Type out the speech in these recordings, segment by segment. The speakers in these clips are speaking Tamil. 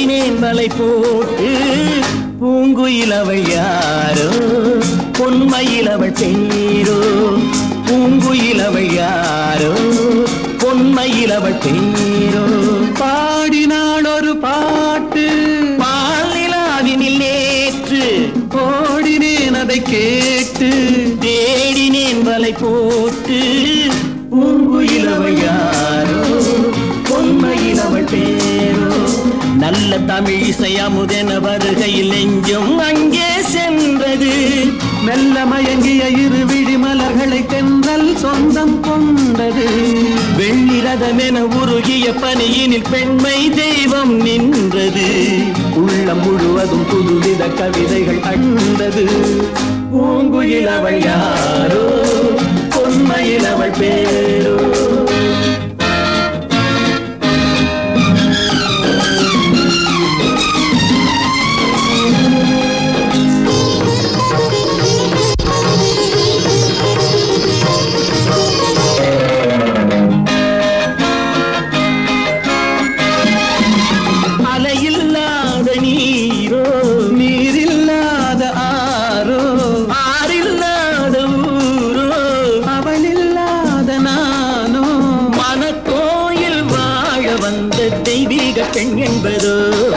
பாடினேன் வலை போட்டு பூங்குயில் அவள் யாரோ பொன்மையில் அவள் பேரோ பூங்குயில் அவள் யாரோ பொன்மையில் அவள் பேரோ பாடினாள் ஒரு பாட்டு பாலிலாவினில் நேற்று ஓடினேன் அதை கேட்டு தேடினேன் வலை போட்டு பூங்குயில் அவள் யாரோ பொன்மையில் அவள் பேரோ நல்ல தமிழ் இசை அமுதென வருகையில் நெஞ்சும் அங்கே சென்றது மெல்ல மயங்கிய இரு விழி மலர்களை தென்றல் சொந்தம் கொண்டது வெண்ணிரதமென உருகிய பனியினில் பெண்மை தெய்வம் நின்றது உள்ளம் முழுவதும் புதுவித கவிதைகள் கண்டது பூங்குயில் அவள் யாரோ பொன்மையில் அவள் பேரோ அலையில்லாத நீரோ நீரில்லாத ஆரோ ஆறில்லாத ஊரோ அவளில்லாத நானோ மனக்கோயில் வாழ வந்த தெய்வீக பெண் என்பதோ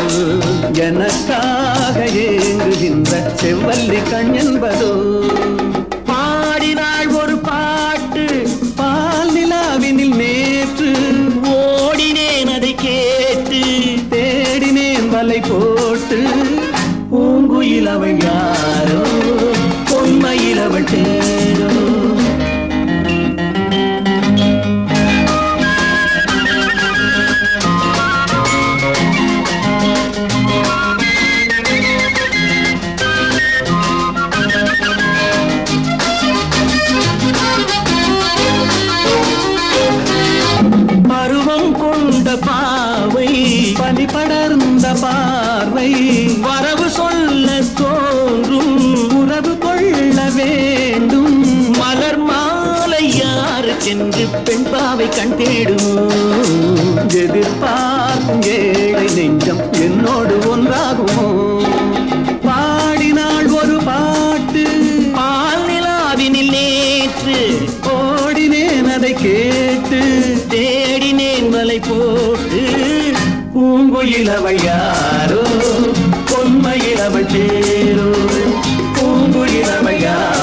எனக்காக ஏங்குகின்ற செவ்வல்லி கண் என்பதோ பாடினாள் ஒரு பாட்டு பால் நிலாவினில் நேற்று ஓடினேன் அதை கேட்டு தேடினேன் வலை போட்டு பூங்குயில் அவள் யாரோ பொன்மையில் அவள் பேரோ பருவம் கொண்ட பாவை பனி படர்ந்த பார்வை வரவு சொல்ல தோன்றும் உறவு கொள்ள வேண்டும் மலர் மாலை யாருக்கென்று பெண் பாவை கண் தேடுமோ எதிர்பார்க்கும் ஏழை நெஞ்சம் என்னோடு ஒன்றாகுமோ பாடினாள் ஒரு பாட்டு பால் நிலாவினில் நேற்று ஓடினேன் அதை கேட்டு தேடினேன் வலை போட்டு பூங்குயில் அவள் யாரோ பொன்மையில் அவள் பேரோ பூங்குயில் அவள் யாரோ